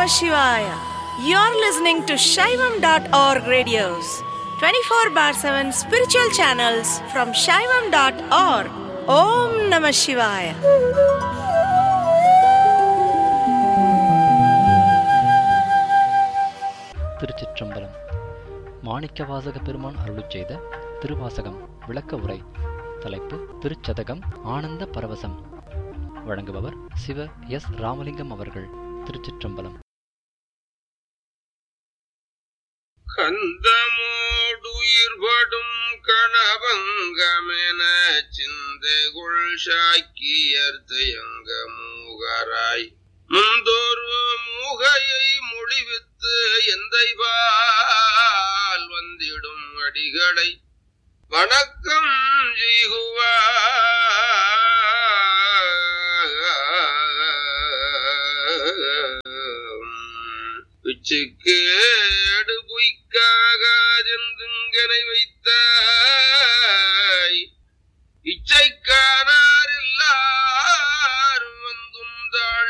Namah Shivaya. You're listening to Shaivam.org radios, 24 bar 7 spiritual channels from Shaivam.org. Om Namah Shivaya. திருச்சிற்றம்பலம் மாணிக்கவாசக பெருமான் அருளிச் செய்த திருவாசகம் விளக்க உரை தலைப்பு திருச்சதகம் ஆனந்த பரவசம் வழங்குபவர் சிவ எஸ் ராமலிங்கம் அவர்கள் திருச்சிற்றம்பலம் கந்தமோடுயிர்படும் கணவங்கமென சிந்தைகுள் சாக்கியர் தயங்க மூகராய் முந்தொரு மூகையை மொழிவித்து எந்தைபால் வந்திடும் அடிகளை வணக்கம் செய்குவார் உச்சிக்கேடு பொய்க்காகாதென்றுங்கனை வைத்தாய் இச்சைக்கானார் எல்லாரும் வந்துந்தாள்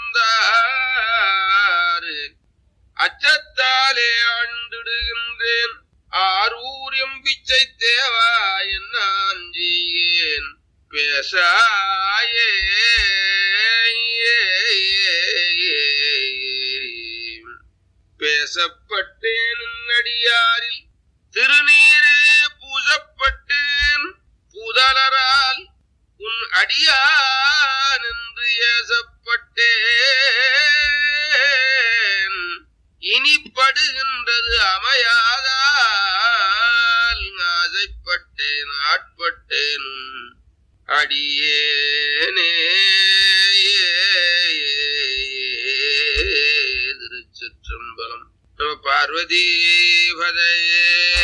சேர்ந்தார் அச்சத்தாலே ஆண்டிடுகின்றேன் ஆரூரியம் பிச்சை தேவா நான் செய்யேன் பேசாயே பேசப்பட்டேன் நடியாரில் திருநீரே பூசப்பட்டேன் புதலரால் உன் அடியான் என்று ஏசப்பட்டேன் இனி படுகின்றது அமையாதால் ஆசைப்பட்டேன் ஆட்பட்டேன் உன் அடியேனே திருச்சிற்றம்பலம் நம பார்வதி பதையே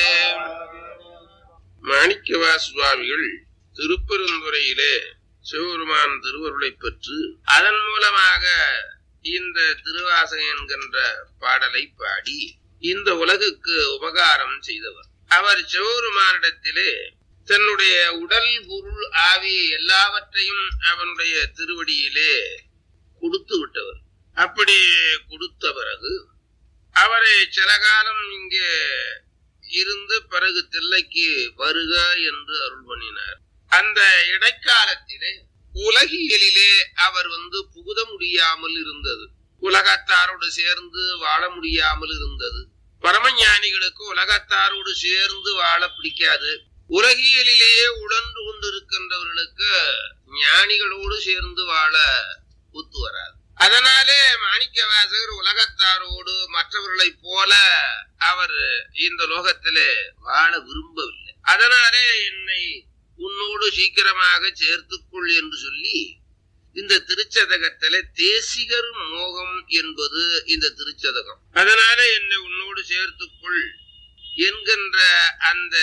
மாணிக்கவா சுவாமிகள் திருப்பெருந்துறையிலே சிவபெருமான் திருவருளை பெற்று அதன் மூலமாக இந்த திருவாசகம் என்கின்ற பாடலை பாடி இந்த உலகுக்கு உபகாரம் செய்தவர் அவர் சிவபெருமானிடத்திலே தன்னுடைய உடல் பொருள் ஆவி எல்லாவற்றையும் அவனுடைய திருவடியிலே கொடுத்து விட்டவர் அப்படி கொடுத்த பிறகு அவரை சில காலம் இங்கே இருந்து பிறகு தில்லைக்கு வருக என்று அருள் பண்ணினார் அந்த இடைக்காலத்திலே உலகியலிலே அவர் வந்து புகுத முடியாமல் இருந்தது உலகத்தாரோடு சேர்ந்து வாழ முடியாமல் இருந்தது பரமஞானிகளுக்கு உலகத்தாரோடு சேர்ந்து வாழ பிடிக்காது உலகியலிலேயே உழன்று கொண்டிருக்கின்றவர்களுக்கு ஞானிகளோடு சேர்ந்து வாழ ஒத்து வராது அதனாலே மாணிக்க வாசகர் உலகத்தாரோடு மற்றவர்களைப் போல அவர் இந்த லோகத்திலே வாழ விரும்பவில்லை அதனாலே என்னை உன்னோடு சீக்கிரமாக சேர்த்துக்கொள் என்று சொல்லி இந்த திருச்சதகத்திலே தேசிகர் மோகம் என்பது இந்த திருச்சதகம் அதனால என்னை உன்னோடு சேர்த்துக்கொள் என்கின்ற அந்த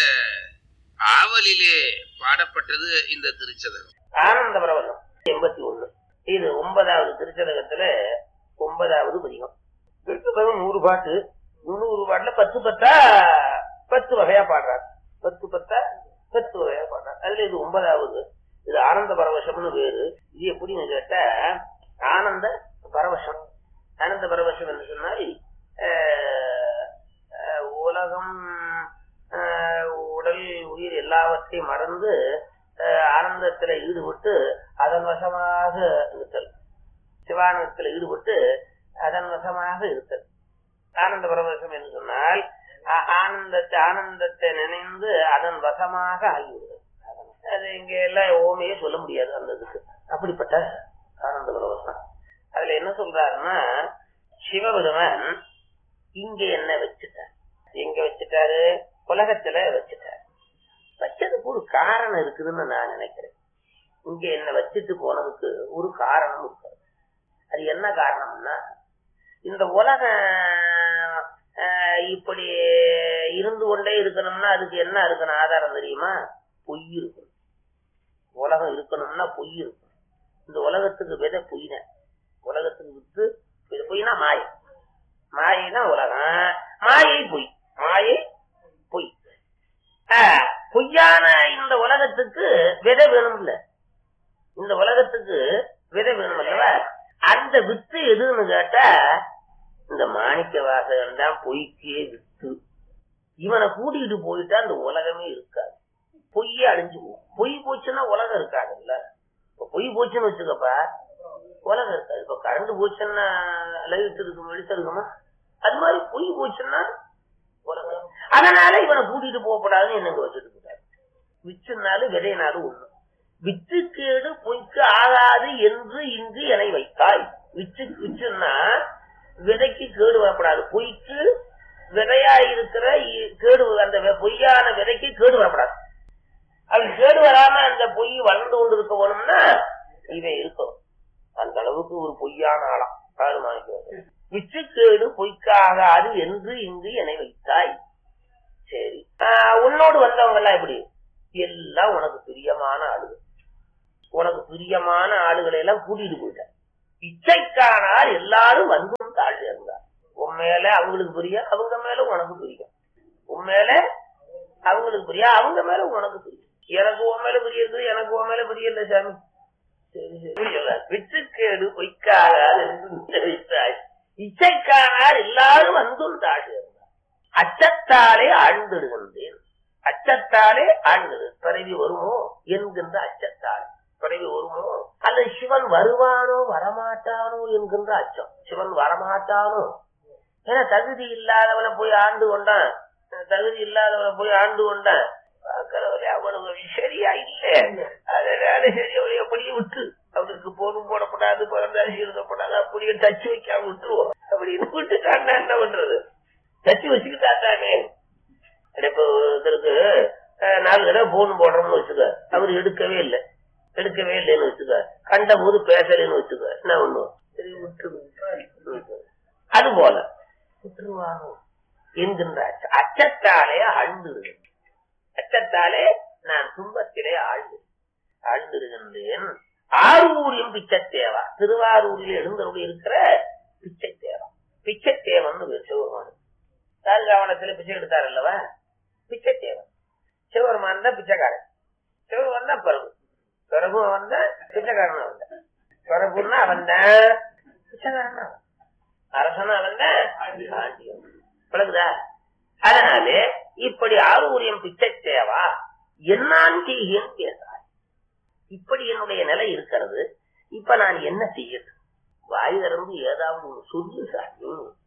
ஆவலிலே பாடப்பட்டது இந்த திருச்சதகம் ஆனந்த பிரபலம் எண்பத்தி ஒண்ணு இது ஒன்பதாவது திருச்சதகத்துல ஒன்பதாவது பதிகம் திருச்சதகம் நூறு பாட்டு நூறு பாட்டுல பத்து பத்தா பத்து வகையா பாடுறாரு பத்து பத்தா பத்து வகையா பாடுறாரு அதுல இது ஒன்பதாவது இது ஆனந்த பரவசம்னு பேரு இது எப்படின்னு கேட்டா ஆனந்த பரவசம் ஆனந்த பரவசம் என்று சொன்னால் ஆஹ், ஆஹ், உலகம் ஆஹ், உடல் உயிர் எல்லாவற்றையும் மறந்து ஆஹ், ஆனந்தத்துல ஈடுபட்டு அதன் வசமாக இருத்தல் சிவானந்தத்துல ஈடுபட்டு அதன் வசமாக இருத்தல் ஆனந்த பரவசம் என்று சொன்னால் ஆ- ஆனந்தத்தை ஆனந்தத்தை நினைந்து அதன் வசமாக ஆகிவிடுதல் அது இங்க எல்லாம் ஓமையே சொல்ல முடியாது அந்த இதுக்கு அப்படிப்பட்ட ஆனந்த பரவசம் அதுல என்ன சொல்றாருன்னா சிவபெருமான் இங்க என்ன வச்சுட்டார் எங்க வச்சுட்டாரு உலகத்துல வச்சுட்டார் வச்சதுக்கு ஒரு காரணம் இருக்குதுன்னு நான் நினைக்கிறேன் இங்க என்ன வச்சுட்டு போனதுக்கு ஒரு காரணம் இருக்கு அது என்ன காரணம்னா இந்த உலகம் ஆஹ், இப்படி இருந்து கொண்டே இருக்கணும்னா அதுக்கு என்ன இருக்கணும் ஆதாரம் தெரியுமா பொய் இருக்கணும் உலகம் இருக்கணும்னா பொய் இருக்கணும் இந்த உலகத்துக்கு விதை பொய் தான் உலகத்துக்கு வித்து இது பொய்னா மாயை மாயைனா உலகம் மாயை பொய் மாயை பொய் ஆஹ், பொய்யான இந்த உலகத்துக்கு விதை வேணும் இல்ல இந்த உலகத்துக்கு விதை வேணும் அல்லவா அந்த வித்து எதுன்னு கேட்டா இந்த மாணிக்க வாசகன் தான் பொய்க்கே வித்து இவனை கூட்டிகிட்டு போயிட்டா இந்த உலகமே இருக்காது பொய்யே அழிஞ்சு போகும் பொய் போச்சுன்னா உலகம் இருக்காதுல்ல இப்ப பொய் போச்சுன்னு வச்சுக்கப்பா உலகம் இருக்காது இப்ப கரண்ட் போச்சுன்னா லைட் இருக்கும் வெளிச்சம் இருக்குமா அது மாதிரி பொய் போச்சுன்னா உலகம் அதனால இவனை கூட்டிட்டு போகக்கூடாதுன்னு என்னங்க வச்சுட்டு போட்டாரு விச்சுனாலும் விதையினாலும் ஒண்ணு வித்துக்கேடு பொய்க்கு ஆகாது என்று இங்கு என வைத்தாய் விச்சு விச்சுன்னா விதைக்கு கேடு வரப்படாது பொய்க்கு விதையா இருக்கிற இ- கேடு அந்த வெ- பொய்யான விதைக்கு கேடு வரப்படாது அது கேடு வராம அந்த பொய் வளர்ந்து கொண்டு இருக்க வேணும்னா இவன் இருக்கணும் அந்த அளவுக்கு ஒரு பொய்யான ஆளாம் ஆறு மாணிக்க விச்சுக்கேடு பொய்க்காகாது என்று இங்கு என்னை வைத்தாய் சரி ஆஹ் உன்னோடு வந்தவங்க எல்லாம் எப்படி எல்லாம் உனக்கு பிரியமான ஆளுகள் உனக்கு பிரியமான ஆளுகளை எல்லாம் கூட்டிட்டு போயிட்ட இச்சைக்கானால் எல்லாரும் வந்தும் தாழ் சேர்ந்தார் உன் மேல அவங்களுக்கு பிரியம் அவங்க மேல உனக்கு பிரியம் உன் மேல அவங்களுக்கு பிரியம் அவங்க மேல உனக்கு பிரியம் எனக்கு உன் மேல பிரியம் இருக்குது எனக்கு உன் மேல பிரியம் இல்ல சாமி சரி சரி புரியல விட்டுக்கேடு பொய்க்காகாது என்று நினைத்தாய் இச்சைக்கானால் எல்லாரும் வந்தும் தாழ் சேர்ந்தார் அச்சத்தாலே ஆழ்ந்திடுகின்றேன் அச்சத்தாலே ஆழ்ந்தது பிறவி வருமோ என்கின்ற அச்சத்தால் பிறவி வருமோ அல்லது சிவன் வருவானோ வரமாட்டானோ என்கின்ற அச்சம் சிவன் வரமாட்டானோ ஏன்னா தகுதி இல்லாதவனை போய் ஆண்டு கொண்டான் தகுதி இல்லாதவனை போய் ஆண்டு கொண்டான் பார்க்கிறவரே அவனுக்கு சரியா இல்ல அதனால சரி அவனை அப்படியே விட்டு அவனுக்கு போனும் போடப்படாது பிறந்தாலும் எழுதப்படாது அப்படியே டச்சு வைக்காம விட்டுருவோம் அப்படின்னு விட்டுட்டான்னா என்ன பண்றது தச்சு வச்சுக்கிட்டாத்தானே இப்போ ஒருத்தருக்கு அஹ், நாலு தடவை போன் போடுறோம்னு வச்சுக்க அவர் எடுக்கவே இல்லை எடுக்கவே இல்லைன்னு வச்சுக்க கண்ட போது பேசலைன்னு வச்சுக்க என்ன ஒண்ணும் சரி விட்டு அது போல விட்டுருவானோ என்கின்ற அச்சம். அச்சத்தாலே ஆழ்ந்துருது அச்சத்தாலே நான் துன்பத்திலே ஆழ்ந்து ஆழ்ந்திருக்கின்றேன் ஆரூரியம் பிச்சத்தேவா திருவாரூரில் எழுந்தருடைய இருக்கிற பிச்சைத்தேவா பிச்சைத்தேவன் பேர் சிவபெருமான் தாழ்காவனத்துல பிச்சை எடுத்தார் அல்லவா பிச்சைத்தேவன் சிவபெருமான் தான் பிச்சைக்காரன் சிவபெருமான் தான் பிறகு பிறகு அவன் தான் பிச்சைக்காரன் அவன் தான் பிறகுன்னா அவன் தான் பிச்சைக்காரன் அவன். அரசனும் அவன் தான் ஆண்டியன் விளக்குதா அதனாலே இப்படி ஆரூரியம் பிச்சை தேவா என்னான் செய்யேன் பேசாய் இப்படி என்னுடைய நிலை இருக்கிறது இப்ப நான் என்ன செய்யணும் வாய் திறந்து ஏதாவது ஒரு சொல்லு சாமி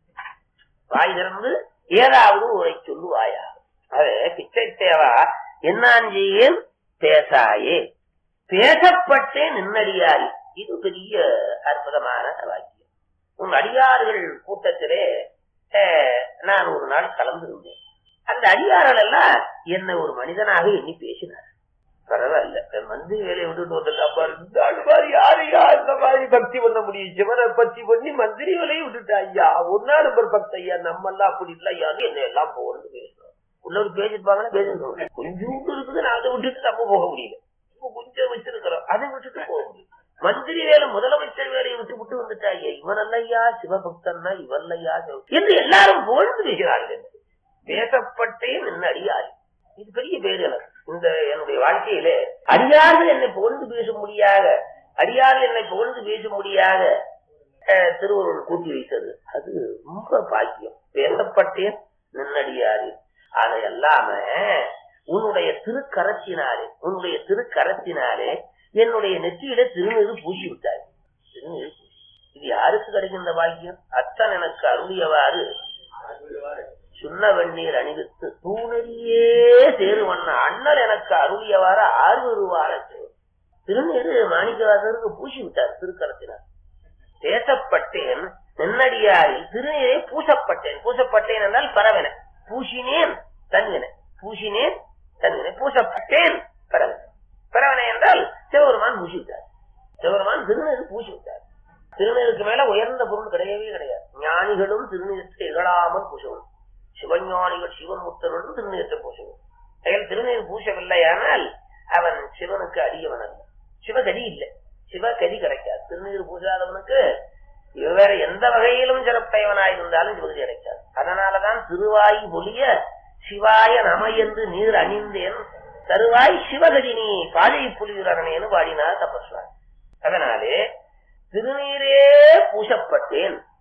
வாய் திறந்து ஏதாவது ஒரு சொல்லுவாயா அது பிச்சை தேவா என்னான் செய்யேன் பேசாயே பேசப்பட்டே நின்னடியாரி இது பெரிய அற்புதமான வாக்கியம் உன் அடியார்கள் கூட்டத்திலே அஹ், நான் ஒரு நாள் கலந்திருந்தேன் அந்த அடியார்கள் எல்லாம் என்னை ஒரு மனிதனாக எண்ணி பேசினார் பரவாயில்ல என் மந்திரி வேலையை விட்டுட்டு வந்துட்டா பாரு இந்த ஆள் மாதிரி யாரையா இந்த மாதிரி பக்தி பண்ண முடியும் சிவனை பக்தி பண்ணி மந்திரி வேலையை விட்டுட்டா ஐயா ஒன்னா நம்பர் பக்தி ஐயா நம்ம எல்லாம் அப்படி இல்ல ஐயா என்ன எல்லாம் போகணும்னு பேசணும் உள்ளவர் பேசிருப்பாங்கன்னா பேசணும் கொஞ்சம் இருக்குது நான் அதை விட்டுட்டு நம்ம போக முடியல இப்போ கொஞ்சம் வச்சிருக்கிறோம் அதை விட்டுட்டு போக முடியும் மந்திரி வேலை முதலமைச்சர் வேலையை விட்டு விட்டு வந்துட்டா ஐயா இவன் அல்லையா சிவபக்தன்னா இவன் அல்லையா சிவ- என்று எல்லாரும் புகழ்ந்து பேசுகிறார்கள் பேசப்பட்டேன் என்ன அடியார் இது பெரிய பேர் எனக்கு இந்த என்னுடைய வாழ்க்கையிலே அடியார்கள் என்னை புகழ்ந்து பேச முடியாத அடியார்கள் என்னை புகழ்ந்து பேச முடியாத அஹ், திருவருள் கூட்டி வைத்தது அது ரொம்ப பாக்கியம் பேசப்பட்டேன் நின்னடியாரு அதை எல்லாம உன்னுடைய திருக்கரத்தினாலே உன்னுடைய திருக்கரத்தினாலே என்னுடைய நெற்றியில திருநீறு பூசி விட்டாய் திருநீறு பூசி. இது யாருக்கு கிடைக்கின்ற பாக்கியம் அத்தன் எனக்கு அருளியவாறு சுண்ண வெந்நீர் அணிவித்து தூணரியே சேருவண்ண அண்ணல் எனக்கு அருளியவாறு ஆறுவார திருநீரு மாணிக்கவாசருக்கு பூசி விட்டார் திருக்கரத்தினார் பேசப்பட்டேன் நென்னடியாரில் திருநீரை பூசப்பட்டேன் பூசப்பட்டேன் என்றால் பரவன பூசினேன் தன்வின பூசினேன் தன்வின பூசப்பட்டேன் பரவன பரவனை என்றால் சிவபெருமான் பூசி விட்டார் சிவபெருமான் திருநீர் பூசி விட்டார் திருநீருக்கு மேல உயர்ந்த பொருள் கிடையவே கிடையாது ஞானிகளும் திருநீரத்தை இகழாமல் பூசவும் சிவஞானிகள் சிவமுத்தருடன் திருநீரத்தை பூசவும் அதில் திருநீர் பூசவில்லையானால் அவன் சிவனுக்கு அடியவன் அல்ல சிவகதி இல்லை சிவகதி கிடைக்காது திருநீர் பூசாதவனுக்கு இவன் வேற எந்த வகையிலும் சிறப்பையவனாயிருந்தாலும் சிவகதி கிடைக்காது அதனாலதான் திருவாய் பொலிய சிவாய நம என்று நீர் அணிந்தேன் தருவாய் சிவகதி நீ பாதை புலியுரகனேன்னு பாடினார் தபஸ்வாமி அதனாலே திருநீரே பூசப்பட்டேன்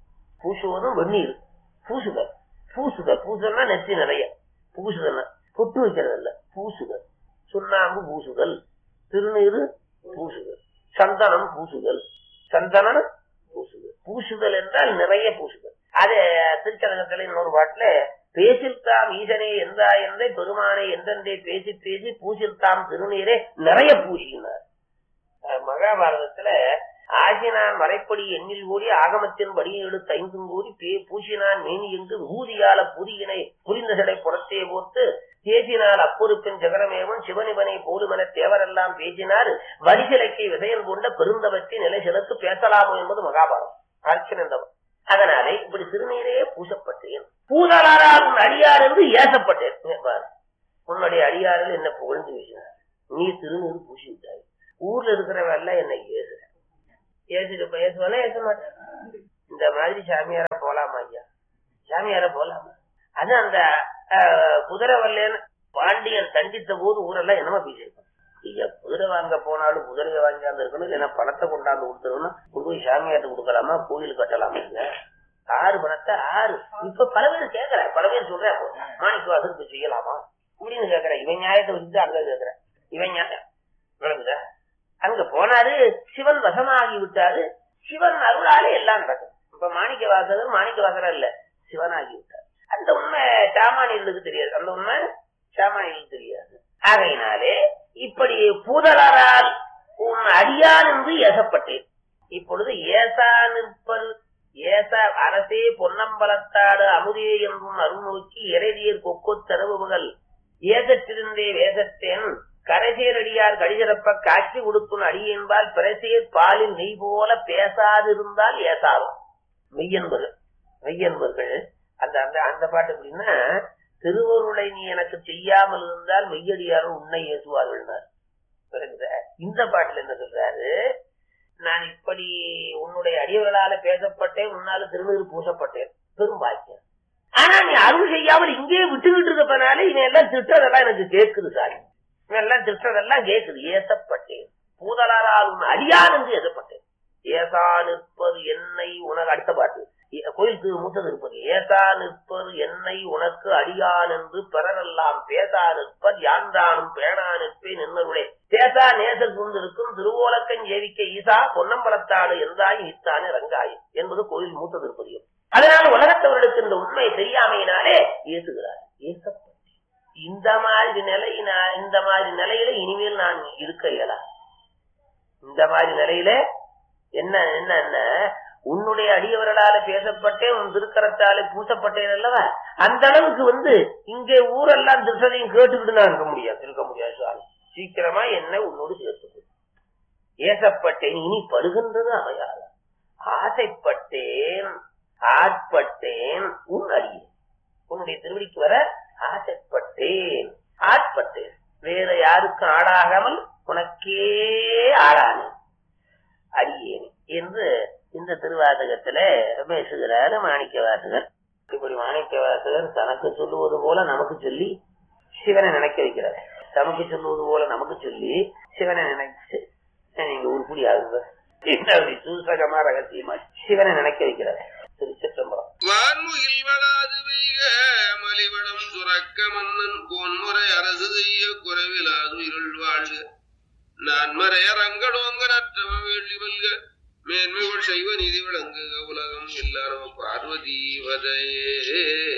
பூசுவதும் வெந்நீர் பூசுதல் பூசுதல் பூசுதல்னா நெத்தி நிறைய பூசுதல் பொட்டு வைக்கிறது இல்ல பூசுதல் சுண்ணாம்பு பூசுதல் திருநீரு பூசுதல் சந்தனம் பூசுதல் சந்தனம் பூசுதல் பூசுதல் என்றால் நிறைய பூசுதல் அது திருச்சலகத்துல இன்னொரு பாட்டுல பேசில்தாம் ஈசனே எந்தா என்றே பெருமானை எந்தெந்தே பேசி பேசி பூசில்தாம் திருநீரே நிறைய பூசினார் அஹ் மகாபாரதத்துல ஆகினான் வரைப்படி எண்ணில் கூடி ஆகமத்தின் படியை எடுத்து ஐந்தும் கூடி பே பூசினான் மேனி என்று ஊதியால புரியினை புரிந்த சடை புறத்தே போட்டு பேசினால் அப்பொறுப்பின் ஜெகரமேவன் சிவனிவனை போலுமென தேவரெல்லாம் பேசினார் வரிசிலைக்கு விசையன் கொண்ட பெருந்தவற்றி நிலை செலுத்து பேசலாமோ என்பது மகாபாரதம் அர்ச்சனந்தவன் அதனாலே இப்படி திருநீரே பூசப்பட்டேன் பூதலாரால் உன் அடியார் என்று ஏசப்பட்டேன் இங்க பாரு. உன்னுடைய அடியாரில் என்ன புகழ்ந்து பேசினார் நீ திருநீர் பூசி விட்டாய் ஊர்ல இருக்கிறவன் எல்லாம் என்னை ஏசுற ஏசிட்டு பேசுவானா ஏச மாட்டேன் இந்த மாதிரி சாமியார போலாமா ஐயா சாமியார போலாமா அது அந்த அஹ், குதிரை வல்லேன்னு பாண்டியன் தண்டித்த போது ஊரெல்லாம் என்னமா பேசியிருப்பான் ஐயா குதிரை வாங்க போனாலும் குதிரையை வாங்கியாந்து இருக்கணும் இல்லைன்னா பணத்தை கொண்டாந்து கொடுத்துருன்னா கொண்டு போய் சாமியார்ட்ட கொடுக்கலாமா கோயில் கட்டலாமா இல்ல ஆறு பணத்தை ஆறு இப்ப பல பேர் கேக்குற பல பேர் சொல்ற மாணிக்க வாசலுக்கு செய்யலாமா அப்படின்னு கேக்குற இவன் நியாயத்தை வச்சுட்டு அங்க கேக்குற இவன் நியாயம் விளங்குதா அங்க போனாரு சிவன் வசமாகி விட்டாரு சிவன் அருளாலே எல்லாம் நடக்கும் இப்ப மாணிக்க வாசகர் மாணிக்க வாசகர் இல்ல சிவனாகி விட்டார் அந்த உண்மை சாமானியர்களுக்கு தெரியாது அந்த உண்மை சாமானியர்களுக்கு தெரியாது ஆகையினாலே இப்படி பூதலரால் உன் அடியான் என்று ஏசப்பட்டேன் இப்பொழுது ஏசா நிற்பல் ஏசா அரசே பொன்னம்பலத்தாடு அமுதே என்றும் அருள் நோக்கி இறைதியர் கொக்கொத் தரவுகள் ஏசத்திருந்தே வேசத்தேன் கரைசேரடியார் கடிசிறப்ப காட்சி கொடுத்தும் அடி என்பால் பிரசேர் பாலில் நெய் போல பேசாதிருந்தால் ஏசாகும் மெய்யன்பர்கள் மெய்யன்பர்கள் அந்த அந்த அந்த பாட்டு எப்படின்னா திருவருளை நீ எனக்கு செய்யாமல் இருந்தால் மெய்யடியாரும் உன்னை ஏசுவார்கள் இந்த பாட்டுல என்ன சொல்றாரு நான் இப்படி உன்னுடைய அடியவர்களால பேசப்பட்டேன் உன்னால திருநீர் பூசப்பட்டேன் பெரும் பாக்கியம் ஆனா நீ அருள் செய்யாமல் இங்கே விட்டுக்கிட்டு இருப்பனால இவன் எல்லாம் திட்டதெல்லாம் எனக்கு கேட்குது சாரி இவன் எல்லாம் திட்டதெல்லாம் கேட்குது ஏசப்பட்டேன் பூதலாரால் உன் அடியான் என்று ஏசப்பட்டேன் ஏசா நிற்பது என்னை உனக்கு அடுத்த பாட்டு ஏ- கோயில் திரு மூத்தது இருப்பது ஏசா நிற்பது என்னை உனக்கு அடியான் என்று பிறரெல்லாம் பேசா நிற்பர் யான்தானும் பேணா நிற்பேன் என்னருளே தேசா நேசல் புந்திருக்கும் திருவோலக்கன் ஏவிக்க ஈசா பொன்னம்பலத்தாடு எந்தாய் ஈத்தானே ரங்காய் என்பது கோயில் மூத்தது இருப்பது அதனால் உலகத்தவர்களுக்கு இந்த உண்மை தெரியாமையினாலே ஏசுகிறார் ஏசப்பட்டேன் இந்த மாதிரி நிலை நான் இந்த மாதிரி நிலையில இனிமேல் நான் இருக்க இயலா இந்த மாதிரி நிலையில என்ன என்ன என்ன உன்னுடைய அடியவர்களால பேசப்பட்டேன் உன் திருக்கரத்தாலே பூசப்பட்டேன் அல்லவா அந்த அளவுக்கு வந்து இங்கே ஊரெல்லாம் திருசதையும் கேட்டுக்கிட்டு நான் இருக்க முடியாது இருக்க முடியாது சுவாமி சீக்கிரமா என்ன உன்னோடு சேர்த்துக்கோ ஏசப்பட்டேன் இனி படுகின்றது அமையாது ஆசைப்பட்டேன் ஆட்பட்டேன் உன் அடியே உன்னுடைய திருவடிக்கு வர ஆசைப்பட்டேன் ஆட்பட்டேன் வேற யாருக்கும் ஆளாகாமல் உனக்கே ஆளானேன் அடியேன் என்று இந்த திருவாசகத்துல பேசுகிறார் மாணிக்க வாசகர் இப்படி மாணிக்க வாசகர் தனக்கு சொல்லுவது போல நமக்கு சொல்லி சிவனை நினைக்க வைக்கிறார் தமக்கு சொல்லுவது போல நமக்கு சொல்லி சிவனை நினைச்சு நீங்க உருப்படி ஆகுங்க என்ன அப்படி சூசகமா ரகசியமா சிவனை நினைக்க வைக்கிறார் திருச்சிற்றம்பலம் வான்முகில் வளாது பெய்க மலிவளம் சுரக்க மன்னன் கோன்முறை அரசு செய்ய குறைவிலாது இருள் வாழ்க நான்மறை அரங்கடோங்க நற்றவ வேள்வி வெல்க மேன்மைகள் செய்வ நிதி விளங்குக உலகம் எல்லாரும் பார்வதி வதையே